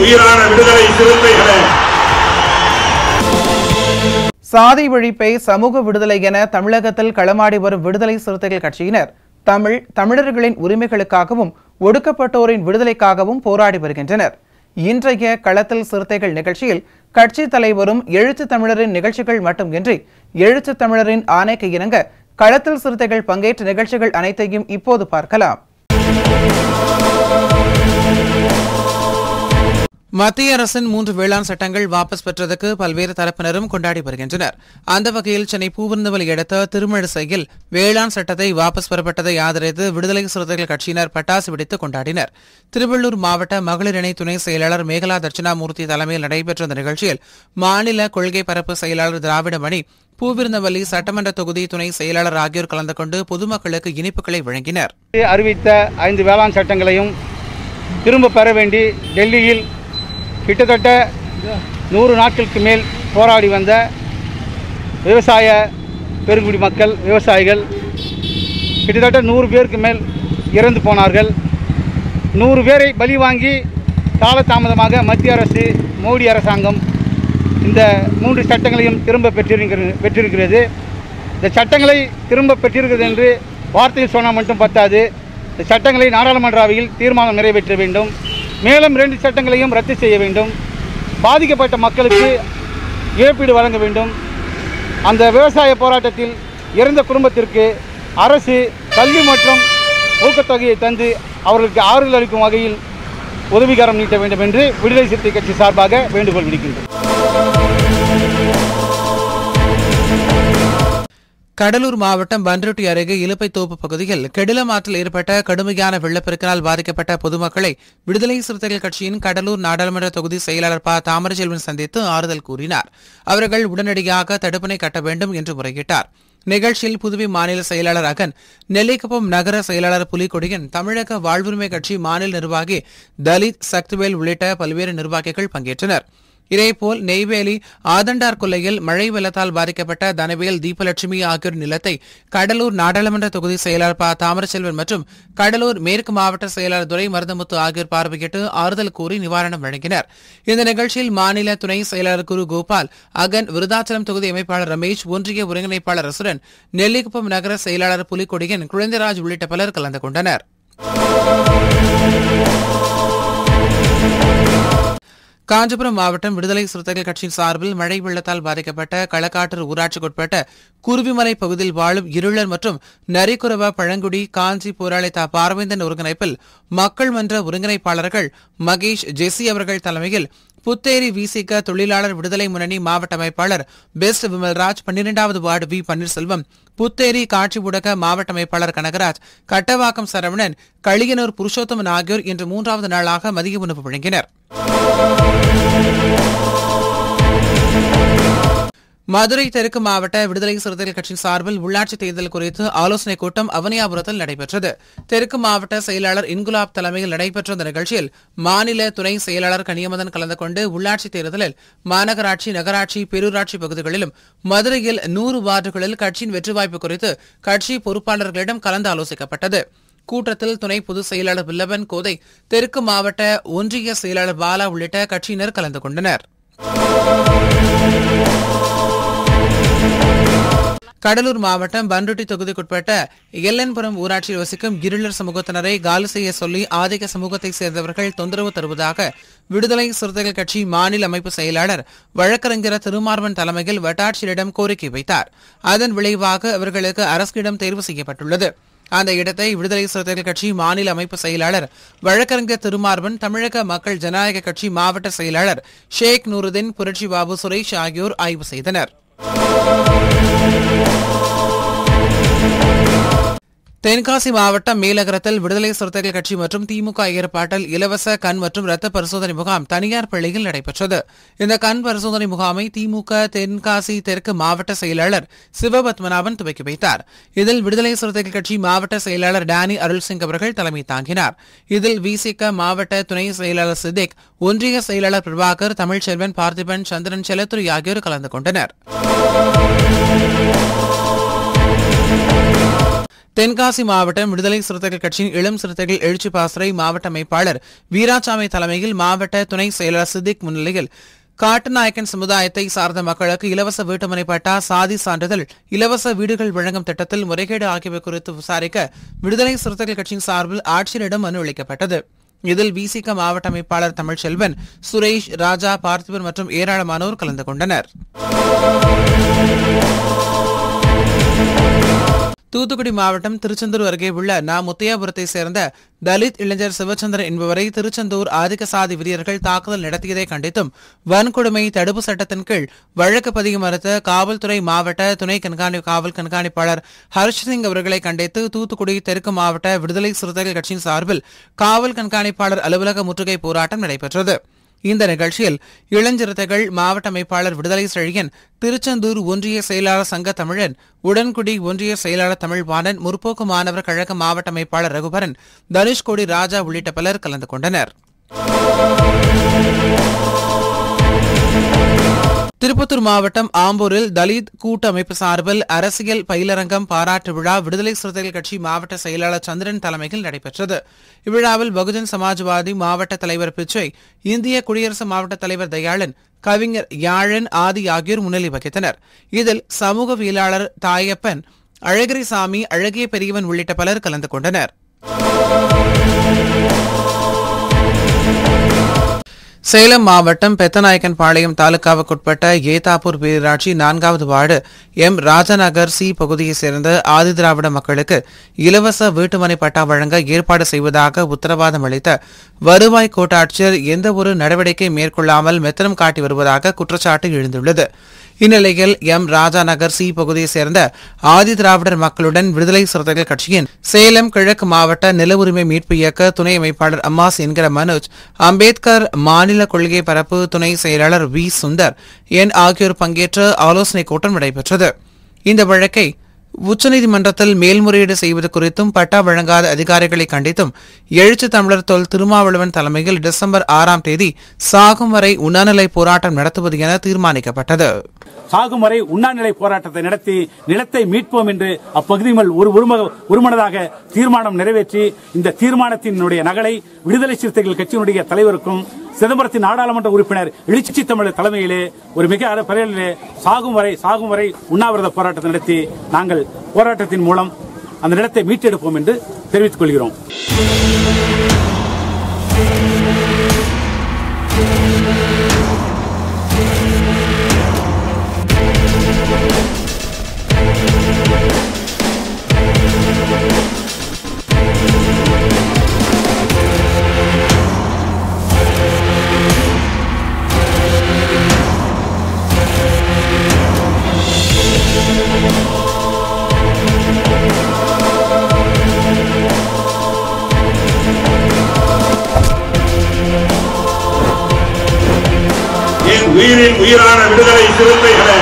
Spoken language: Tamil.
உயிரான விடுதலை சிறுத்தைகளே சாதி ஒழிப்பை சமூக விடுதலை என தமிழகத்தில் களமாடி வரும் விடுதலை சிறுத்தைகள் கட்சியினர் தமிழ் தமிழர்களின் உரிமைகளுக்காகவும் ஒடுக்கப்பட்டோரின் விடுதலைக்காகவும் போராடி வருகின்றனர் இன்றைய களத்தில் சிறுத்தைகள் நிகழ்ச்சியில் கட்சி தலைவரும் எழுத்து தமிழரின் நிகழ்ச்சிகள் மட்டுமின்றி எழுத்து தமிழரின் ஆணைக்கு இணங்க களத்தில் சிறுத்தைகள் பங்கேற்ற நிகழ்ச்சிகள் அனைத்தையும் இப்போது பார்க்கலாம் மத்திய அரசின் மூன்று வேளாண் சட்டங்கள் வாபஸ் பெற்றதற்கு பல்வேறு தரப்பினரும் கொண்டாடி வருகின்றனர் அந்த வகையில் சென்னை பூவிருந்தவலி அடுத்த திருமழிசையில் வேளாண் சட்டத்தை வாபஸ் பெறப்பட்டதை ஆதரித்து விடுதலை சிறுத்தைகள் கட்சியினர் பட்டாசு வெடித்து கொண்டாடினர் திருவள்ளூர் மாவட்ட மகளிர் இணை துணை செயலாளர் மேகலா தட்சிணாமூர்த்தி தலைமையில் நடைபெற்ற இந்த நிகழ்ச்சியில் மாநில கொள்கை பரப்பு செயலாளர் திராவிடமணி பூவிருந்தவல்லி சட்டமன்ற தொகுதி துணை செயலாளர் ஆகியோர் கலந்து கொண்டு பொதுமக்களுக்கு இனிப்புகளை வழங்கினர் அறிவித்த ஐந்து வேளாண் சட்டங்களையும் திரும்ப பெற வேண்டி டெல்லியில் கிட்டத்தட்ட நூறு நாட்களுக்கு மேல் போராடி வந்த விவசாய பெருங்குடி மக்கள் விவசாயிகள் கிட்டத்தட்ட நூறு பேருக்கு மேல் இறந்து போனார்கள் நூறு பேரை பலி வாங்கி காலதாமதமாக மத்திய அரசு மோடி அரசாங்கம் இந்த மூன்று சட்டங்களையும் திரும்ப பெற்றிருக்கிறது பெற்றிருக்கிறது இந்த சட்டங்களை திரும்ப பெற்றிருக்கிறது என்று வார்த்தையில் சொன்னால் மட்டும் பத்தாது இந்த சட்டங்களை நாடாளுமன்ற அவையில் தீர்மானம் நிறைவேற்ற வேண்டும் மேலும் ரெண்டு சட்டங்களையும் ரத்து செய்ய வேண்டும் பாதிக்கப்பட்ட மக்களுக்கு இழப்பீடு வழங்க வேண்டும் அந்த விவசாய போராட்டத்தில் இறந்த குடும்பத்திற்கு அரசு கல்வி மற்றும் ஊக்கத்தொகையை தந்து அவர்களுக்கு ஆறுதல் அளிக்கும் வகையில் உதவிகரம் நீட்ட வேண்டும் என்று விடுதலை சிறுத்தை கட்சி சார்பாக வேண்டுகோள் விடுக்கின்றோம் கடலூர் மாவட்டம் பன்ருட்டி அருகே இலுப்பைத்தோப்பு பகுதியில் கெடிலமாற்றில் ஏற்பட்ட கடுமையான வெள்ளப்பெருக்கினால் பாதிக்கப்பட்ட பொதுமக்களை விடுதலை சிறுத்தைகள் கட்சியின் கடலூர் நாடாளுமன்ற தொகுதி செயலாளர் ப தாமரச்செல்வன் சந்தித்து ஆறுதல் கூறினார் அவர்கள் உடனடியாக தடுப்பணை கட்ட வேண்டும் என்று முறையிட்டார் நிகழ்ச்சியில் புதுவை மாநில செயலாளர் அகன் நெல்லிக்குப்பம் நகர செயலாளர் புலிகொடியன் தமிழக வாழ்வுரிமை கட்சி மாநில நிர்வாகி தலித் சக்திவேல் உள்ளிட்ட பல்வேறு நிர்வாகிகள் பங்கேற்றனர் இதேபோல் நெய்வேலி ஆதண்டார் கொல்லையில் மழை வெள்ளத்தால் பாதிக்கப்பட்ட தனவேல் தீபலட்சுமி ஆகியோர் நிலத்தை கடலூர் நாடாளுமன்ற தொகுதி செயலாளர் ப தாமரச்செல்வன் மற்றும் கடலூர் மேற்கு மாவட்ட செயலாளர் துரை மருதமுத்து ஆகியோர் பார்வையிட்டு ஆறுதல் கூறி நிவாரணம் வழங்கினர் இந்த நிகழ்ச்சியில் மாநில துணை செயலாளர் குரு கோபால் அகன் விருதாச்சலம் தொகுதி அமைப்பாளர் ரமேஷ் ஒன்றிய ஒருங்கிணைப்பாளர் அசுரன் நெல்லிக்குப்பம் நகர செயலாளர் புலிகொடியன் குழந்தைராஜ் உள்ளிட்ட பலர் கலந்து கொண்டனர் காஞ்சிபுரம் மாவட்டம் விடுதலை சிறுத்தைகள் கட்சியின் சார்பில் மழை வெள்ளத்தால் பாதிக்கப்பட்ட களக்காட்டூர் ஊராட்சிக்குட்பட்ட குருவிமலை பகுதியில் வாழும் இருளர் மற்றும் நரிக்குறவ பழங்குடி காஞ்சி போராளி தா பார்வேந்தன் ஒருங்கிணைப்பில் மக்கள் மன்ற ஒருங்கிணைப்பாளர்கள் மகேஷ் ஜெஸ்ஸி அவர்கள் தலைமையில் புத்தேரி விசிக தொழிலாளர் விடுதலை முன்னணி மாவட்ட அமைப்பாளர் பெஸ்ட் விமல்ராஜ் பன்னிரெண்டாவது வார்டு வி பன்னீர்செல்வம் புத்தேரி காட்சி ஊடக மாவட்ட அமைப்பாளர் கனகராஜ் கட்டவாக்கம் சரவணன் களியனூர் புருஷோத்தமன் ஆகியோர் இன்று மூன்றாவது நாளாக மதிய உணவு வழங்கினர் மதுரை தெற்கு மாவட்ட விடுதலை சிறுத்தைகள் கட்சியின் சார்பில் உள்ளாட்சி தேர்தல் குறித்து ஆலோசனைக் கூட்டம் அவனியாபுரத்தில் நடைபெற்றது தெற்கு மாவட்ட செயலாளர் இன்குலாப் தலைமையில் நடைபெற்ற இந்த நிகழ்ச்சியில் மாநில துணை செயலாளர் கனியமதன் கலந்து கொண்டு உள்ளாட்சி தேர்தலில் மாநகராட்சி நகராட்சி பேரூராட்சி பகுதிகளிலும் மதுரையில் நூறு வார்டுகளில் கட்சியின் வெற்றி வாய்ப்பு குறித்து கட்சி பொறுப்பாளர்களிடம் கலந்து ஆலோசிக்கப்பட்டது கூட்டத்தில் துணை பொதுச் செயலாளர் வில்லவன் கோதை தெற்கு மாவட்ட ஒன்றிய செயலாளர் பாலா உள்ளிட்ட கட்சியினர் கலந்து கொண்டனர் கடலூர் மாவட்டம் பன்ருட்டி தொகுதிக்குட்பட்ட எல்லன்புரம் ஊராட்சியில் வசிக்கும் இருளர் சமூகத்தினரை காலி செய்ய சொல்லி ஆதிக்க சமூகத்தைச் சேர்ந்தவர்கள் தொந்தரவு தருவதாக விடுதலை சிறுத்தைகள் கட்சி மாநில அமைப்பு செயலாளர் வழக்கறிஞர் திருமார்வன் தலைமையில் வட்டாட்சியரிடம் கோரிக்கை வைத்தார் அதன் விளைவாக அவர்களுக்கு அரசிடம் தேர்வு செய்யப்பட்டுள்ளது அந்த இடத்தை விடுதலை சிறுத்தைகள் கட்சி மாநில அமைப்பு செயலாளர் வழக்கறிஞர் திருமார்வன் தமிழக மக்கள் ஜனநாயக கட்சி மாவட்ட செயலாளர் ஷேக் நூருதீன் புரட்சி பாபு சுரேஷ் ஆகியோர் ஆய்வு செய்தனர் தென்காசி மாவட்டம் மேலகரத்தில் விடுதலை சிறுத்தைகள் கட்சி மற்றும் திமுக ஏற்பாட்டில் இலவச கண் மற்றும் ரத்த பரிசோதனை முகாம் தனியார் பள்ளியில் நடைபெற்றது இந்த கண் பரிசோதனை முகாமை திமுக தென்காசி தெற்கு மாவட்ட செயலாளர் சிவபத்மநாபன் துவக்கி வைத்தார் இதில் விடுதலை சிறுத்தைகள் கட்சி மாவட்ட செயலாளர் டேனி அருள்சிங் அவர்கள் தலைமை தாங்கினார் இதில் விசிக மாவட்ட துணை செயலாளர் சித்திக் ஒன்றிய செயலாளர் பிரபாகர் தமிழ்ச்செல்வன் பார்த்திபன் சந்திரன் செல்லத்துறை ஆகியோர் கலந்து கொண்டனர் தென்காசி மாவட்டம் விடுதலை சிறுத்தைகள் கட்சியின் இளம் சிறுத்தைகள் எழுச்சி பாசறை மாவட்ட அமைப்பாளர் வீராசாமி தலைமையில் மாவட்ட துணை செயலர் சித்திக் முன்னிலையில் காட்டுநாயக்கன் சமுதாயத்தை சார்ந்த மக்களுக்கு இலவச வீட்டுமனை பட்டா சாதி சான்றிதழ் இலவச வீடுகள் வழங்கும் திட்டத்தில் முறைகேடு ஆகியவை குறித்து விசாரிக்க விடுதலை சிறுத்தைகள் கட்சியின் சார்பில் ஆட்சியரிடம் மனு அளிக்கப்பட்டது இதில் விசிக மாவட்ட அமைப்பாளர் தமிழ்ச்செல்வன் சுரேஷ் ராஜா பார்த்திபன் மற்றும் ஏராளமானோர் கலந்து கொண்டனர் தூத்துக்குடி மாவட்டம் திருச்செந்தூர் அருகே உள்ள நா முத்தையாபுரத்தை சேர்ந்த தலித் இளைஞர் சிவச்சந்திரன் என்பவரை திருச்செந்தூர் ஆதிக்க சாதி வீரர்கள் தாக்குதல் நடத்தியதை கண்டித்தும் வன்கொடுமை தடுப்பு சட்டத்தின் கீழ் வழக்கு பதிவு மறுத்த காவல்துறை மாவட்ட துணை கண்காணி காவல் கண்காணிப்பாளர் ஹர்ஷ் சிங் அவர்களை கண்டித்து தூத்துக்குடி தெற்கு மாவட்ட விடுதலை சிறுத்தைகள் கட்சியின் சார்பில் காவல் கண்காணிப்பாளர் அலுவலக முற்றுகை போராட்டம் நடைபெற்றது இந்த நிகழ்ச்சியில் இளஞ்சிறுத்தைகள் மாவட்ட அமைப்பாளர் விடுதலை செழியன் திருச்செந்தூர் ஒன்றிய செயலாளர் சங்க தமிழன் உடன்குடி ஒன்றிய செயலாளர் தமிழ்வாணன் முற்போக்கு மாணவர் கழக மாவட்ட அமைப்பாளர் ரகுபரன் தனுஷ்கோடி ராஜா உள்ளிட்ட பலர் கலந்து கொண்டனர் திருப்பத்தூர் மாவட்டம் ஆம்பூரில் தலித் கூட்டமைப்பு சார்பில் அரசியல் பயிலரங்கம் பாராட்டு விழா விடுதலை சிறுத்தைகள் கட்சி மாவட்ட செயலாளர் சந்திரன் தலைமையில் நடைபெற்றது இவ்விழாவில் பகுஜன் சமாஜ்வாதி மாவட்ட தலைவர் பிச்சை இந்திய குடியரசு மாவட்ட தலைவர் தயாளன் கவிஞர் யாழன் ஆதி ஆகியோர் முன்னிலை வகித்தனர் இதில் சமூகவியலாளர் தாயப்பன் அழகிரிசாமி அழகிய பெரியவன் உள்ளிட்ட பலர் கலந்து கொண்டனர் சேலம் மாவட்டம் பெத்தநாயக்கன் பாளையம் தாலுகாவுக்குட்பட்ட ஏதாப்பூர் பேரூராட்சி நான்காவது வார்டு எம் ராஜநகர் சி பகுதியைச் சேர்ந்த ஆதிதிராவிட மக்களுக்கு இலவச வீட்டுமனை பட்டா வழங்க ஏற்பாடு செய்வதாக உத்தரவாதம் அளித்த வருவாய் கோட்டாட்சியர் எந்தவொரு நடவடிக்கை மேற்கொள்ளாமல் மெத்தனம் காட்டி வருவதாக குற்றச்சாட்டு எழுந்துள்ளது இந்நிலையில் எம் ராஜாநகர் சி பகுதியைச் சேர்ந்த ஆதி திராவிடர் மக்களுடன் விடுதலை சிறுத்தைகள் கட்சியின் சேலம் கிழக்கு மாவட்ட நில உரிமை மீட்பு இயக்க துணை அமைப்பாளர் அம்மாஸ் என்கிற மனோஜ் அம்பேத்கர் மாநில கொள்கை பரப்பு துணை செயலாளர் வி சுந்தர் என் ஆகியோர் பங்கேற்ற ஆலோசனைக் கூட்டம் நடைபெற்றது இந்த வழக்கை உச்சநீதிமன்றத்தில் மேல்முறையீடு செய்வது குறித்தும் பட்டா வழங்காத அதிகாரிகளை கண்டித்தும் எழுச்சி தமிழர் தொல் திருமாவளவன் தலைமையில் டிசம்பர் ஆறாம் தேதி சாகும் வரை உண்ணாநிலை போராட்டம் நடத்துவது என தீர்மானிக்கப்பட்டது சாகும் வரை உண்ணாநிலை போராட்டத்தை நடத்தி நிலத்தை மீட்போம் என்று அப்பகுதி மக்கள் ஒரு ஒரும- ஒருமனதாக தீர்மானம் நிறைவேற்றி இந்த தீர்மானத்தினுடைய நகலை விடுதலை சிறுத்தைகள் கட்சியினுடைய தலைவருக்கும் சிதம்பரத்தின் நாடாளுமன்ற உறுப்பினர் எழுச்சி தமிழர் தலைமையிலே ஒரு மிக அர- பெரியளவிலே சாகும் வரை சாகும் வரை உண்ணாவிரத போராட்டத்தை நடத்தி நாங்கள் போராட்டத்தின் மூலம் அந்த நிலத்தை மீட்டெடுப்போம் என்று தெரிவித்துக் கொள்கிறோம் என் உயிரின் உயிரான விடுதலை சிறுத்தைகளே